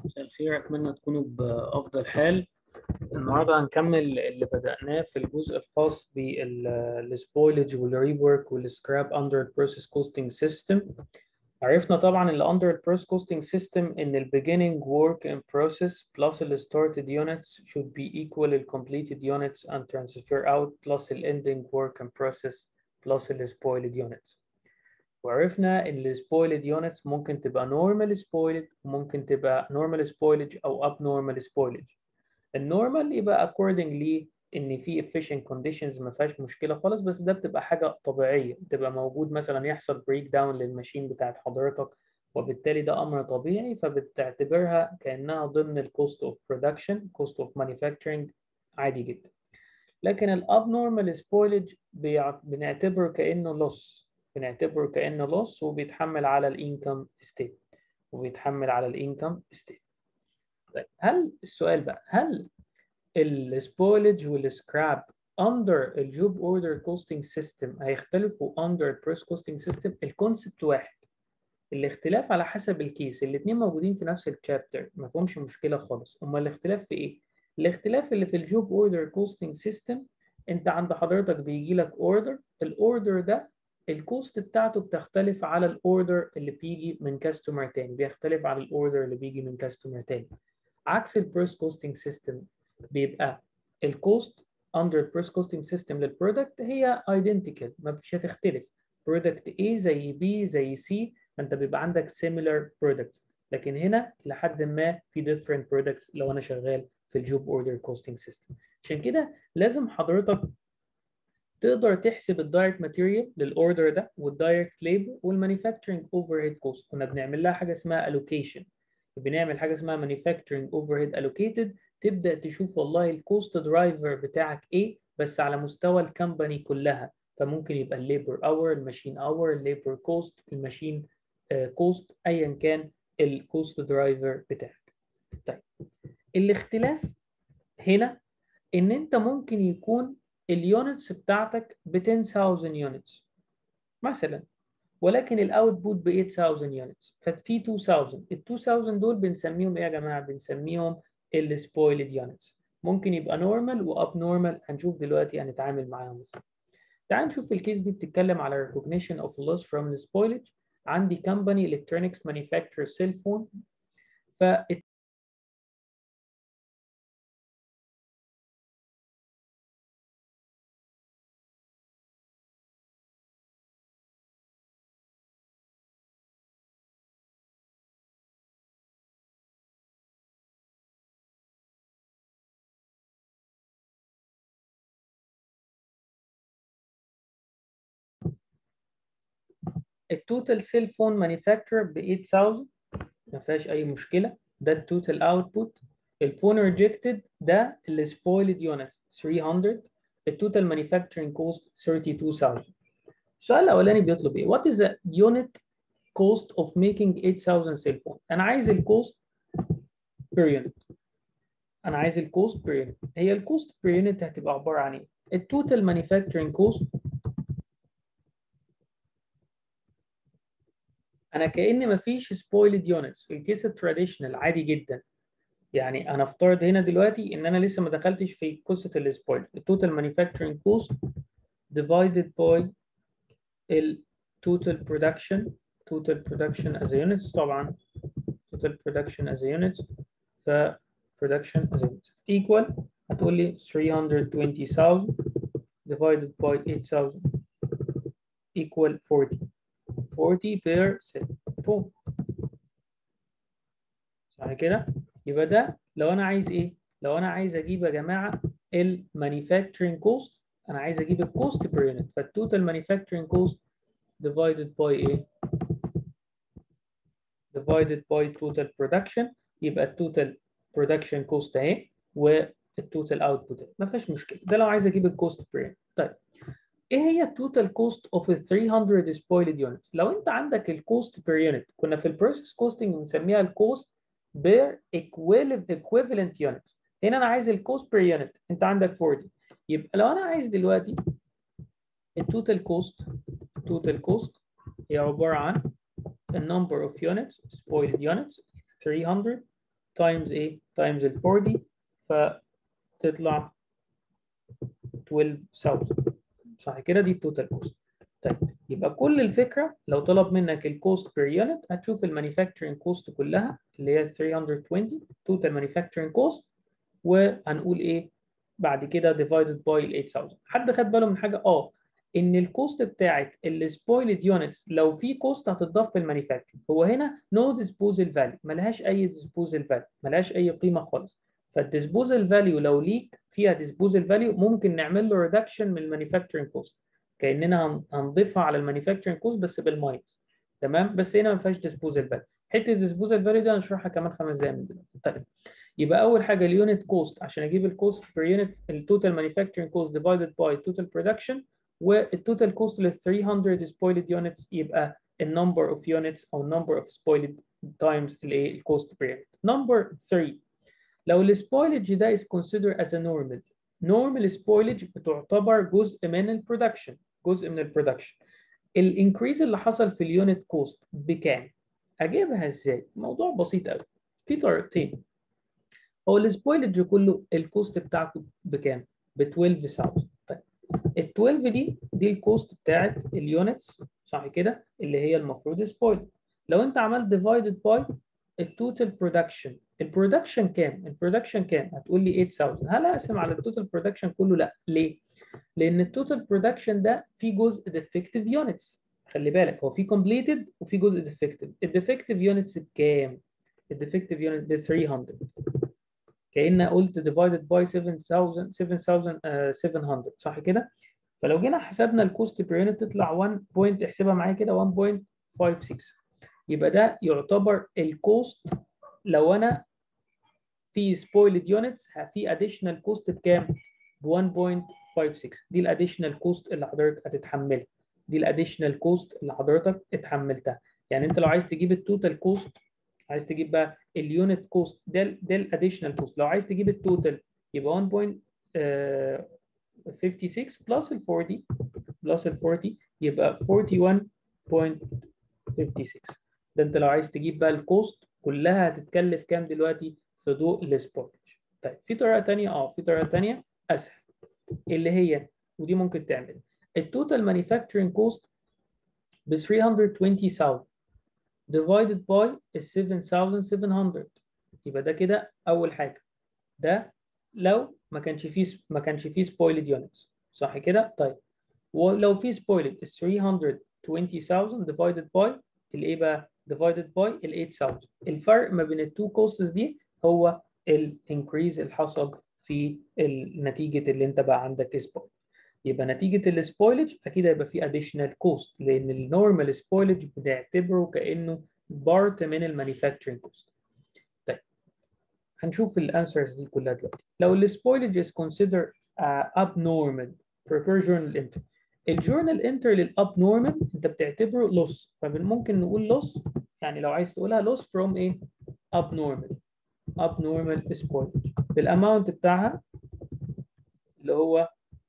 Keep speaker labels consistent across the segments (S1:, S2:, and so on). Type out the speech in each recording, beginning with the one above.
S1: مساء الخير أتمنى تكونوا بأفضل حال النهاردة هنكمل اللي بدأناه في الجزء الخاص بالسبويلج والريورك والسكراب under البروسيس كوستنج سيستم عرفنا طبعا اللي under البروسيس كوستنج سيستم إن ال beginning work in process plus ال started units should be equal ال completed units and transfer out plus ال ending work in process plus ال spoiled units وعرفنا ان السبويلد يونتس ممكن تبقى نورمال سبويلد وممكن تبقى نورمال سبويلج او اب نورمال سبويلج النورمال يبقى accordingly ان في efficient conditions ما فيهاش مشكله خالص بس ده بتبقى حاجه طبيعيه بتبقى موجود مثلا يحصل بريك داون للماشين بتاعت حضرتك وبالتالي ده امر طبيعي فبتعتبرها كانها ضمن الكوست اوف برودكشن كوست اوف مانيفاكتشرنج عادي جدا لكن الاب نورمال سبويلج بنعتبره كانه لوس بنعتبره كأنه لوس وبيتحمل على الانكم ستيت وبيتحمل على الانكم ستيت طيب هل السؤال بقى هل السبويلج والسكراب under الجوب اوردر كوستنج سيستم هيختلفوا under البريس كوستنج سيستم الكونسبت واحد الاختلاف على حسب الكيس الاثنين موجودين في نفس الشابتر ما فيهمش مشكله خالص امال الاختلاف في ايه الاختلاف اللي في الجوب اوردر كوستنج سيستم انت عند حضرتك بيجي لك اوردر الاوردر ده الكوست بتاعته بتختلف على الاوردر اللي بيجي من كاستمر تاني بيختلف على الاوردر اللي بيجي من كاستمر تاني عكس البريس كوستنج سيستم بيبقى الكوست اندر البريس كوستنج سيستم للبرودكت هي ايدنتيكال ما مش هتختلف برودكت A زي B زي C انت بيبقى عندك similar products لكن هنا لحد ما في different products لو انا شغال في الجوب اوردر كوستنج سيستم عشان كده لازم حضرتك تقدر تحسب الدايركت ماتيريال للاوردر ده والدايركت ليبر والمانيفاكتشرنج اوفر هيد كوست كنا بنعمل لها حاجه اسمها الوكيشن بنعمل حاجه اسمها مانيفاكتشرنج اوفر هيد الوكيتد تبدا تشوف والله الكوست درايفر بتاعك ايه بس على مستوى الكمباني كلها فممكن يبقى الليبر اور الماشين اور الليبر كوست الماشين كوست ايا كان الكوست درايفر بتاعك طيب الاختلاف هنا ان انت ممكن يكون اليونتس بتاعتك ب 10000 يونتس مثلا ولكن الاوتبوت ب 8000 يونتس ففي 2000 ال 2000 دول بنسميهم ايه يا جماعه بنسميهم السبويلد يونتس ممكن يبقى نورمال واب نورمال هنشوف دلوقتي هنتعامل معاهم ازاي تعال نشوف الكيس دي بتتكلم على recognition of loss from the spoilage عندي company electronics manufacturer cell phone ف التوتال سيل فون مانيفاكتشر ب 8000 ما فيهاش اي مشكله ده التوتال اوتبوت الفون ريجكتد ده السبويلد يونتس 300 التوتال مانيفاكتشرنج كوست 32000 السؤال الاولاني بيطلب ايه وات از ذا يونت كوست اوف ميكينج 8000 سيل فون انا عايز الكوست بير يونت انا عايز الكوست بير يونت هي الكوست بير يونت هتبقى عباره عن ايه التوتال مانيفاكتشرنج كوست انا كأن مفيش سبويلد يونتس في الكيس التراديشنال عادي جدا يعني انا افترض هنا دلوقتي ان انا لسه ما دخلتش في قصه السبويلد التوتال مانيفاكتشرنج كوست divided by التوتال برودكشن total production as a unit طبعا total production as a unit ف production as a unit equal هتقول لي 320,000 divided by 8,000 equal 40 40 per cell phone صح كده يبقى ده لو انا عايز ايه لو انا عايز اجيب يا جماعه المانيفاكتشرنج كوست انا عايز اجيب الكوست بير يونت فالتوتال مانيفاكتشرنج كوست divided by ايه divided by total production يبقى التوتال برودكشن كوست اهي والتوتال اوتبوت ما فيهاش مشكله ده لو عايز اجيب الكوست بير يونت طيب ايه هي التوتال كوست اوف 300 سبويلد يونتس لو انت عندك الكوست بير يونت كنا في البروسيس كوستنج بنسميها الكوست بير equivalent يونت هنا انا عايز الكوست بير يونت انت عندك 40 يبقى لو انا عايز دلوقتي التوتال كوست total cost هي عبارة عن the number of units spoiled units 300 تايمز ايه تايمز ال 40 فتطلع 12000 صح كده دي التوتال كوست طيب يبقى كل الفكره لو طلب منك الكوست بير يونت هتشوف المانيفاكتشرنج كوست كلها اللي هي 320 توتال مانيفاكتشرنج كوست وهنقول ايه بعد كده divided by ال 8000 حد خد باله من حاجه اه ان الكوست بتاعت السبويلد يونتس لو في كوست هتضاف في المانيفاكتشر هو هنا نو ديسبوزال فاليو ملهاش اي ديسبوزال فاليو ملهاش اي قيمه خالص فالديسبوزال فاليو لو ليك فيها ديسبوزال فاليو ممكن نعمل له ريدكشن من المانيفاكتشرنج كوست كاننا هنضيفها على المانيفاكتشرنج كوست بس بالماينس تمام بس هنا ما فيهاش ديسبوزال فاليو حته الديسبوزال فاليو دي هنشرحها كمان خمس دقايق من دلوقتي طيب يبقى اول حاجه اليونت كوست عشان اجيب الكوست بير يونت التوتال مانيفاكتشرنج كوست ديفايدد باي توتال برودكشن والتوتال كوست لل 300 spoiled units يبقى النمبر اوف units او number of spoiled times الايه الكوست بير يونت نمبر 3 لو السبويلج ده is considered as a normal normal spoilage بتعتبر جزء من البرودكشن جزء من البرودكشن الانكريز اللي حصل في اليونت كوست بكام اجيبها ازاي موضوع بسيط قوي في طريقتين هو السبويلج كله الكوست بتاعته بكام ب 12000 طيب ال 12 دي دي الكوست بتاعت اليونتس صح كده اللي هي المفروض سبويل لو انت عملت ديفايدد باي التوتال برودكشن البرودكشن كام البرودكشن كام هتقول لي 8000 هل اقسم على التوتال برودكشن كله لا ليه لان التوتال برودكشن ده فيه جزء ديفكتيف يونتس خلي بالك هو في كومبليتد وفي جزء ديفكتيف الديفكتيف يونتس بكام الديفكتيف يونت ب 300 كأن قلت divided by 7000 7700 صح كده؟ فلو جينا حسبنا الكوست بير يونت تطلع 1 بوينت احسبها معايا كده 1.56 يبقى ده يعتبر الكوست لو انا في سبويلد يونتس في اديشنال كوست بكام؟ ب 1.56 دي الاديشنال كوست اللي حضرتك هتتحملها دي الاديشنال كوست اللي حضرتك اتحملتها يعني انت لو عايز تجيب التوتال كوست عايز تجيب بقى اليونت كوست ده ده الاديشنال كوست لو عايز تجيب التوتال يبقى 1.56 بلس ال 40 بلس ال 40 يبقى 41.56 ده انت لو عايز تجيب بقى الكوست كلها هتتكلف كام دلوقتي في ضوء السبوتج طيب في طريقه ثانيه اه في طريقه ثانيه اسهل اللي هي ودي ممكن تعمل التوتال مانيفاكتشرنج كوست ب 320000 divided by 7700 يبقى ده كده اول حاجه ده لو ما كانش فيه ما كانش فيه spoiled units صح كده طيب ولو في spoiled is 320000 divided by الايه بقى divided by ال 8000 الفرق ما بين التو كوستس دي هو الانكريز اللي حصل في النتيجه اللي انت بقى عندك spoiled يبقى نتيجة السبويلج أكيد هيبقى فيه additional cost لأن النورمال سبويلج بنعتبره كأنه بارت من المانيفاكتشرنج كوست. طيب هنشوف الانسرز دي كلها دلوقتي. لو السبويلج is considered uh, abnormal prepare journal entry. الجورنال انتر للابنورمال انت بتعتبره loss فممكن نقول loss يعني لو عايز تقولها loss from ايه؟ abnormal abnormal spoilage بالاماونت بتاعها اللي هو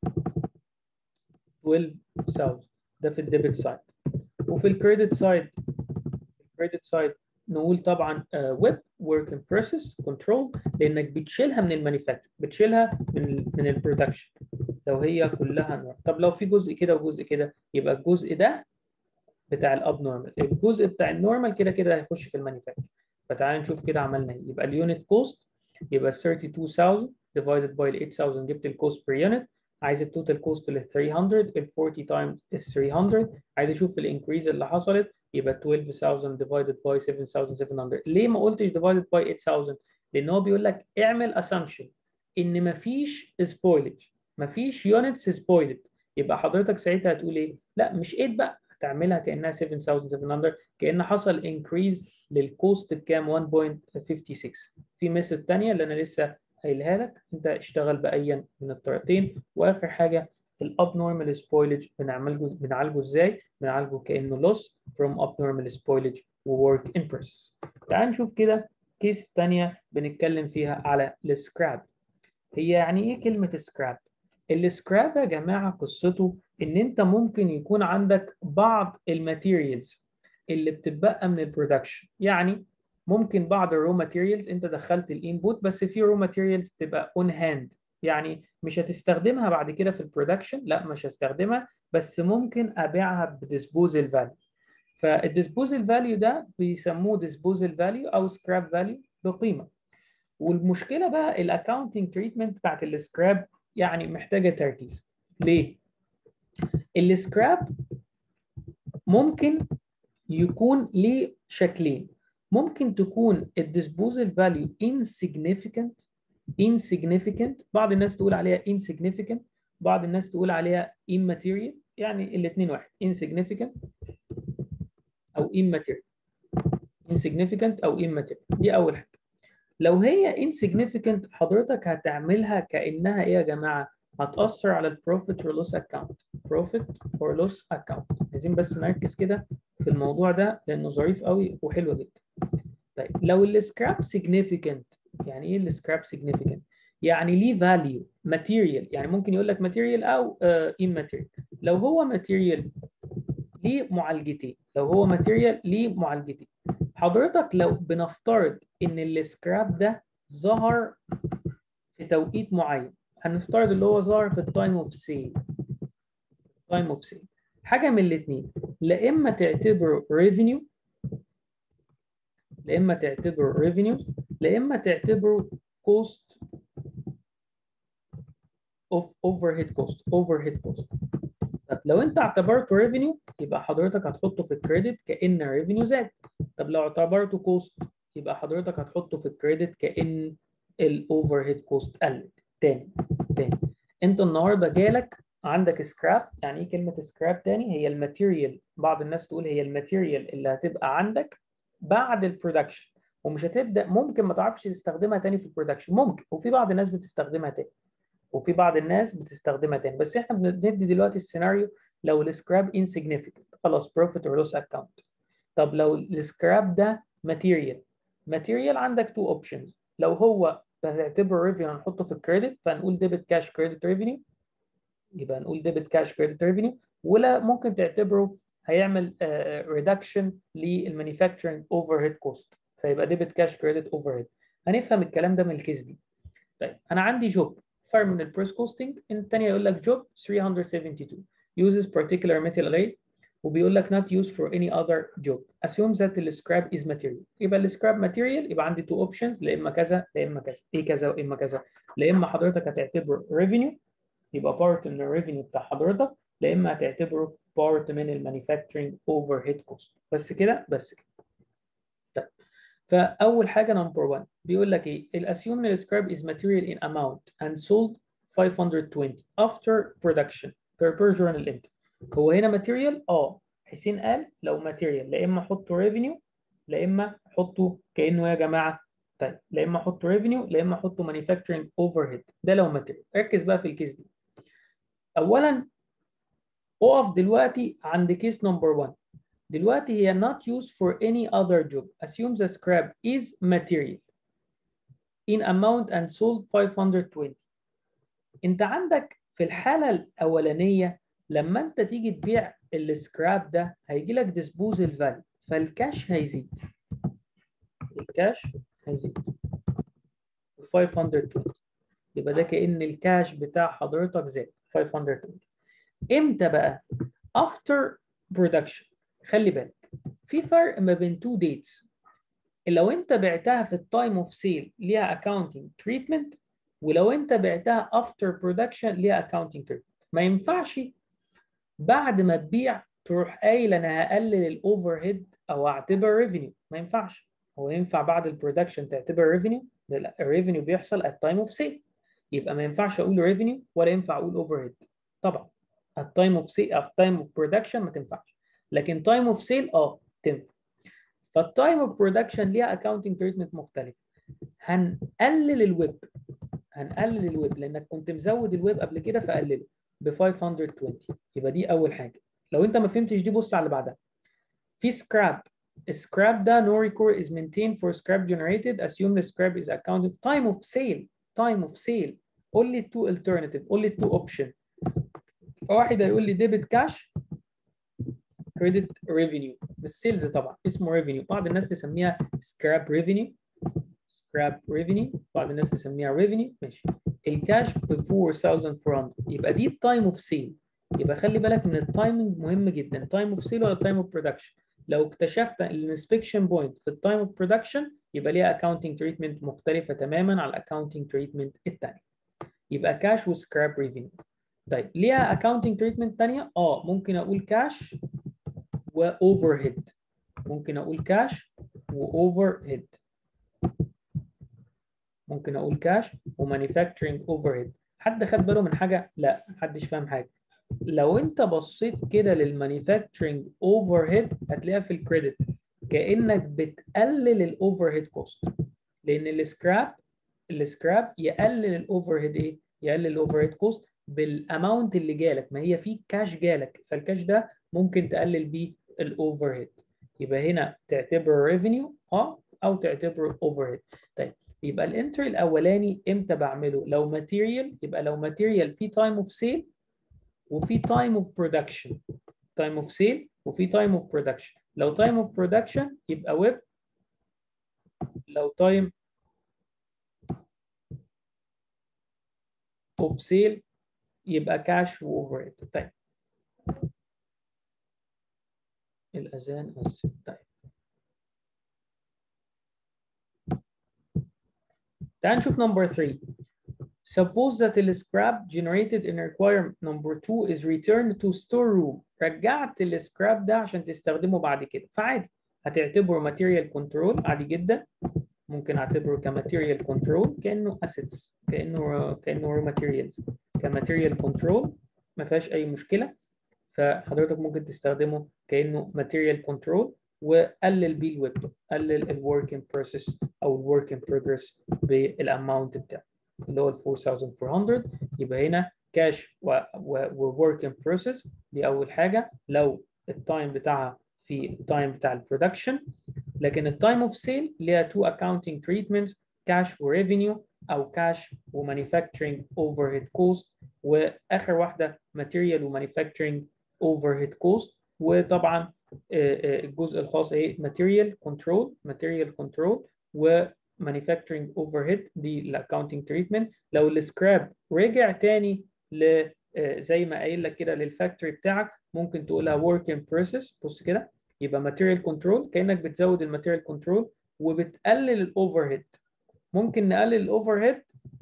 S1: 12000 ده في الديبت سايد وفي الكريدت سايد الكريدت سايد نقول طبعا ويب ورك ان بروسيس كنترول لانك بتشيلها من المانيفاكتشر بتشيلها من من البرودكشن لو هي كلها نوع طب لو في جزء كده وجزء كده يبقى الجزء ده بتاع الاب نورمال الجزء بتاع النورمال كده كده هيخش في المانيفاكتشر فتعال نشوف كده عملنا ايه يبقى اليونت كوست يبقى 32000 divided by ال 8000 جبت الكوست بير يونت عايز التوتال كوست لل 300 ال 40 تايمز ال 300 عايز اشوف الانكريز اللي حصلت يبقى 12000 divided by 7700 ليه ما قلتش divided by 8000 لان هو بيقول لك اعمل assumption ان مفيش spoilage مفيش units spoiled يبقى حضرتك ساعتها هتقول ايه لا مش 8 بقى هتعملها كانها 7700 كان حصل انكريز للكوست بكام 1.56 في ميثود ثانيه اللي انا لسه قايلها لك انت اشتغل بايا من الطريقتين واخر حاجه الابنورمال سبويلج بنعمله بنعالجه ازاي؟ بنعالجه كانه loss from abnormal spoilage و work in process. تعال نشوف كده كيس ثانيه بنتكلم فيها على السكراب. هي يعني ايه كلمه سكراب؟ السكراب يا جماعه قصته ان انت ممكن يكون عندك بعض الماتيريالز اللي بتتبقى من البرودكشن يعني ممكن بعض الرو ماتيريالز انت دخلت الانبوت بس في رو ماتيريالز بتبقى اون هاند يعني مش هتستخدمها بعد كده في البرودكشن لا مش هستخدمها بس ممكن ابيعها بديسبوزل فاليو فالديسبوزل فاليو ده بيسموه ديسبوزل فاليو او سكراب فاليو بقيمه والمشكله بقى الاكاونتنج تريتمنت بتاعت السكراب يعني محتاجه تركيز ليه السكراب ممكن يكون ليه شكلين ممكن تكون الديسبوزل فاليو insignificant insignificant بعض الناس تقول عليها insignificant بعض الناس تقول عليها immaterial يعني الاثنين واحد insignificant او immaterial insignificant او immaterial دي اول حاجه لو هي insignificant حضرتك هتعملها كانها ايه يا جماعه هتاثر على البروفيت اور لوس اكاونت بروفيت اور لوس اكاونت عايزين بس نركز كده في الموضوع ده لانه ظريف قوي وحلو جدا طيب لو السكراب significant يعني ايه السكراب significant يعني ليه value material يعني ممكن يقول لك material او uh, immaterial لو هو material ليه معالجتين لو هو ماتيريال ليه معالجتين حضرتك لو بنفترض ان السكراب ده ظهر في توقيت معين هنفترض اللي هو ظهر في التايم اوف سيل تايم اوف سيل حاجه من الاثنين لا اما تعتبره ريفينيو لا اما تعتبره ريفينيو لا اما تعتبره كوست اوف اوفر هيد كوست اوفر هيد كوست طب لو انت اعتبرته ريفينيو يبقى حضرتك هتحطه في الكريدت كان ريفينيو زاد طب لو اعتبرته كوست يبقى حضرتك هتحطه في الكريدت كان الاوفر هيد كوست قلت تاني تاني انت النهارده جالك عندك سكراب يعني ايه كلمه سكراب تاني هي الماتيريال بعض الناس تقول هي الماتيريال اللي هتبقى عندك بعد البرودكشن ومش هتبدا ممكن ما تعرفش تستخدمها تاني في البرودكشن ممكن وفي بعض الناس بتستخدمها تاني وفي بعض الناس بتستخدمها تاني بس احنا بندي دلوقتي السيناريو لو السكراب insignificant خلاص profit or loss account طب لو السكراب ده material material عندك two options لو هو هتعتبره ريفينيو هنحطه في الكريدت فهنقول ديبت كاش كريدت ريفينيو يبقى نقول ديبت كاش كريدت ريفينيو ولا ممكن تعتبره هيعمل ريدكشن للمانيفاكتشرنج اوفر هيد كوست فيبقى ديبت كاش كريدت اوفر هيد هنفهم الكلام ده من الكيس دي طيب انا عندي جوب فرق من البريس كوستنج الثانيه يقول لك جوب 372 uses particular metal array وبيقول لك not used for any other job assume that the scrap is material يبقى السكراب material يبقى عندي two options لا اما كذا لا اما كذا ايه كذا واما كذا لا اما حضرتك هتعتبره revenue يبقى part من الريفينيو بتاع حضرتك لا اما هتعتبره part من المانيفاكتشرنج اوفر هيد كوست بس كده بس كده طيب فاول حاجه نمبر 1 بيقول لك ايه الاسيوم ان السكراب is material in amount and sold 520 after production per per journal entry هو هنا material اه حسين قال لو material لا اما احطه revenue لا اما احطه كانه يا جماعه طيب لا اما احطه revenue لا اما احطه manufacturing overhead ده لو material ركز بقى في الكيس دي اولا اقف دلوقتي عند كيس نمبر 1 دلوقتي هي not used for any other job assume the scrap is material in amount and sold 520 انت عندك في الحالة الأولانية لما انت تيجي تبيع السكراب ده هيجي لك ديسبوزل فاليو فالكاش هيزيد الكاش هيزيد 520 يبقى ده كأن الكاش بتاع حضرتك زاد 520 امتى بقى after production خلي بالك في فرق ما بين two dates لو انت بعتها في التايم اوف سيل ليها accounting treatment ولو انت بعتها after production ليها accounting treatment ما ينفعش بعد ما تبيع تروح قايل انا هقلل الاوفر هيد او اعتبر ريفينيو ما ينفعش هو ينفع بعد البرودكشن تعتبر ريفينيو لا الريفينيو بيحصل at time of sale يبقى ما ينفعش اقول ريفينيو ولا ينفع اقول اوفر هيد طبعا at time of sale at time of production ما تنفعش لكن time of sale اه تنفع فالتايم اوف برودكشن ليها اكاونتنج تريتمنت مختلف هنقلل الويب هنقلل الويب لانك كنت مزود الويب قبل كده فقلله ب 520 يبقى دي اول حاجه لو انت ما فهمتش دي بص على اللي بعدها في سكراب السكراب ده no record is maintained for scrap generated assume the scrap is accounted time of sale time of sale only two alternative only two option فواحد هيقول لي debit cash credit revenue السيلز طبعا اسمه ريفينيو بعض الناس تسميها سكراب ريفينيو سكراب ريفينيو بعض الناس تسميها ريفينيو ماشي الكاش ب 4400 يبقى دي التايم اوف سيل يبقى خلي بالك ان التايمنج مهم جدا تايم اوف سيل ولا تايم اوف برودكشن لو اكتشفت الانسبكشن بوينت في التايم اوف برودكشن يبقى ليها اكاونتنج تريتمنت مختلفه تماما على الاكاونتنج تريتمنت الثانيه يبقى كاش وسكراب ريفينيو طيب ليها اكاونتنج تريتمنت ثانيه اه ممكن اقول كاش واوفر هيد ممكن اقول كاش واوفر هيد ممكن اقول كاش ومانيفاكتشرنج اوفر هيد حد خد باله من حاجه لا محدش فاهم حاجه لو انت بصيت كده للمانيفاكتشرنج اوفر هيد هتلاقيها في الكريدت كانك بتقلل الاوفر هيد كوست لان السكراب السكراب يقلل الاوفر هيد ايه يقلل الاوفر هيد كوست بالاماونت اللي جالك ما هي في كاش جالك فالكاش ده ممكن تقلل بيه الاوفر هيد يبقى هنا تعتبره ريفينيو اه او تعتبره اوفر هيد طيب يبقى الانتر الاولاني امتى بعمله لو ماتيريال يبقى لو ماتيريال في تايم اوف سيل وفي تايم اوف برودكشن تايم اوف سيل وفي تايم اوف برودكشن لو تايم اوف برودكشن يبقى ويب لو تايم اوف سيل يبقى كاش واوفر هيد طيب الاذان بس طيب تعال نشوف number 3 Suppose that the scrap generated in requirement number 2 is returned to storeroom. رجعت السكراب ده عشان تستخدمه بعد كده فعادي هتعتبره material control عادي جدا ممكن اعتبره كماتيريال كنترول كانه assets كانه كانه raw materials كماتيريال كنترول ما فيهاش اي مشكله فحضرتك ممكن تستخدمه كانه ماتيريال كنترول وقلل بيه الويب قلل الورك ان بروسيس او الورك ان بروجرس بالاماونت بتاعه اللي هو ال 4400 يبقى هنا كاش وورك ان بروسيس دي اول حاجه لو التايم بتاعها في التايم بتاع البرودكشن لكن التايم اوف سيل ليها تو اكاونتنج تريتمنتس كاش وريفينيو او كاش ومانيفاكتشرنج اوفر هيد كوست واخر واحده ماتيريال ومانيفاكتشرنج اوفر هيد كوست وطبعا الجزء الخاص ايه ماتيريال كنترول ماتيريال كنترول ومانيفاكتشرنج اوفر هيد دي الاكاونتنج تريتمنت لو السكراب رجع تاني ل زي ما قايل لك كده للفاكتوري بتاعك ممكن تقولها ورك ان بروسيس بص كده يبقى ماتيريال كنترول كانك بتزود الماتيريال كنترول وبتقلل الاوفر هيد ممكن نقلل الاوفر هيد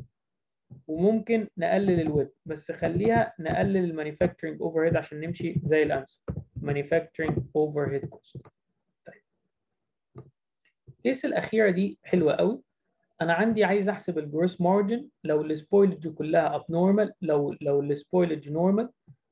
S1: وممكن نقلل الويب بس خليها نقلل المانيفاكتشرنج اوفر هيد عشان نمشي زي الامس مانيفاكتشرنج اوفر هيد كوست طيب الكيس الاخيره دي حلوه قوي انا عندي عايز احسب الجروس مارجن لو السبويلج كلها اب نورمال لو لو السبويلج نورمال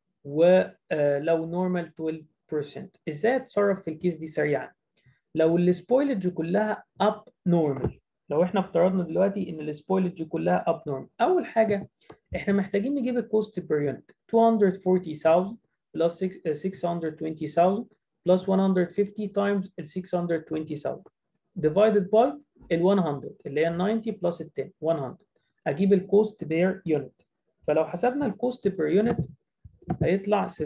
S1: ولو نورمال 12% ازاي اتصرف في الكيس دي سريعا لو السبويلج كلها اب نورمال لو احنا افترضنا دلوقتي ان السبويلج كلها اب نورمال اول حاجه احنا محتاجين نجيب الكوست بير يونت 240000 بلس 620000 بلس 150 times ال 620000 divided by ال 100 اللي هي 90 بلس ال 10 100 اجيب الكوست بير يونت فلو حسبنا الكوست بير يونت هيطلع 17.9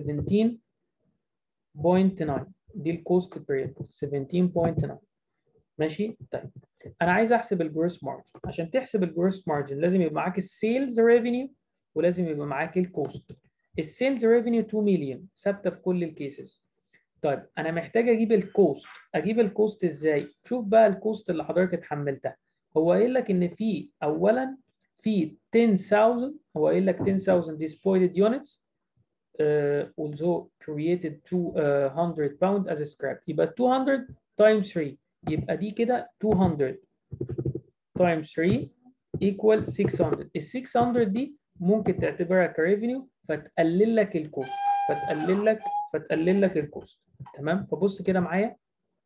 S1: دي الكوست بير يونت 17.9 ماشي طيب انا عايز احسب الجروس مارجن عشان تحسب الجروس مارجن لازم يبقى معاك السيلز ريفينيو ولازم يبقى معاك الكوست السيلز ريفينيو 2 مليون ثابته في كل الكيسز طيب انا محتاج اجيب الكوست اجيب الكوست ازاي شوف بقى الكوست اللي حضرتك اتحملتها هو قايل لك ان في اولا في 10000 هو قايل لك 10000 despoiled units uh, also created 200 pound as a scrap يبقى 200 times 3 يبقى دي كده 200 times 3 equal 600 ال 600 دي ممكن تعتبرها كريفينيو فتقلل لك الكوست فتقلل لك فتقلل لك الكوست تمام فبص كده معايا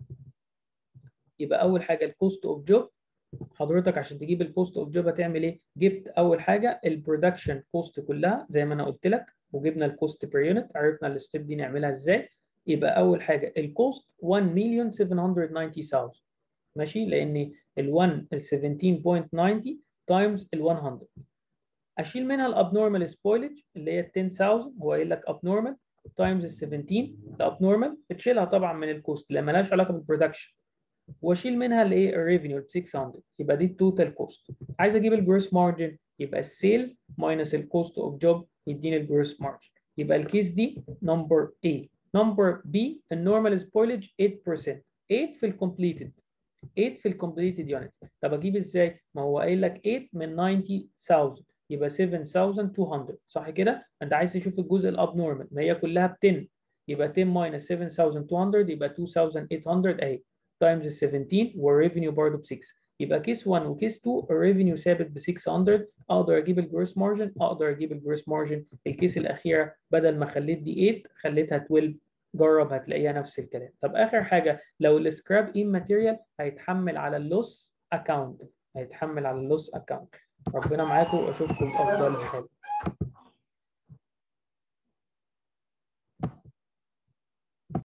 S1: يبقى اول حاجه الكوست اوف جوب حضرتك عشان تجيب الكوست اوف جوب هتعمل ايه جبت اول حاجه البرودكشن كوست كلها زي ما انا قلت لك وجبنا الكوست بير يونت عرفنا الستيب دي نعملها ازاي يبقى اول حاجه الكوست 1 مليون 790000 ماشي لان ال 1 ال 17.90 تايمز ال 100 اشيل منها الابنورمال سبويلج اللي هي 10000 هو قايل لك ابنورمال تايمز ال 17 الابنورمال بتشيلها طبعا من الكوست اللي مالهاش علاقه بالبرودكشن واشيل منها الايه الريفينيو ب 600 يبقى دي التوتال كوست عايز اجيب الجروس مارجن يبقى السيلز ماينس الكوست اوف جوب يديني الجروس مارجن يبقى الكيس دي نمبر A نمبر B النورمال سبويلج 8% 8 في الكومبليتد 8 في الكومبليتد يونت طب اجيب ازاي ما هو قايل لك 8 من 90000 يبقى 7200 صح كده انت عايز تشوف الجزء الابنورمال ما هي كلها ب 10 يبقى 10 ماينس 7200 يبقى 2800 اهي تايمز ال 17 والريفينيو برضه ب 6 يبقى كيس 1 وكيس 2 الريفينيو ثابت ب 600 اقدر اجيب الجروس مارجن اقدر اجيب الجروس مارجن الكيس الاخيره بدل ما خليت دي 8 خليتها 12 جرب هتلاقيها نفس الكلام طب اخر حاجه لو السكراب ان ماتيريال هيتحمل على اللوس اكاونت هيتحمل على اللوس اكاونت ربنا معاكم واشوفكم في افضل حال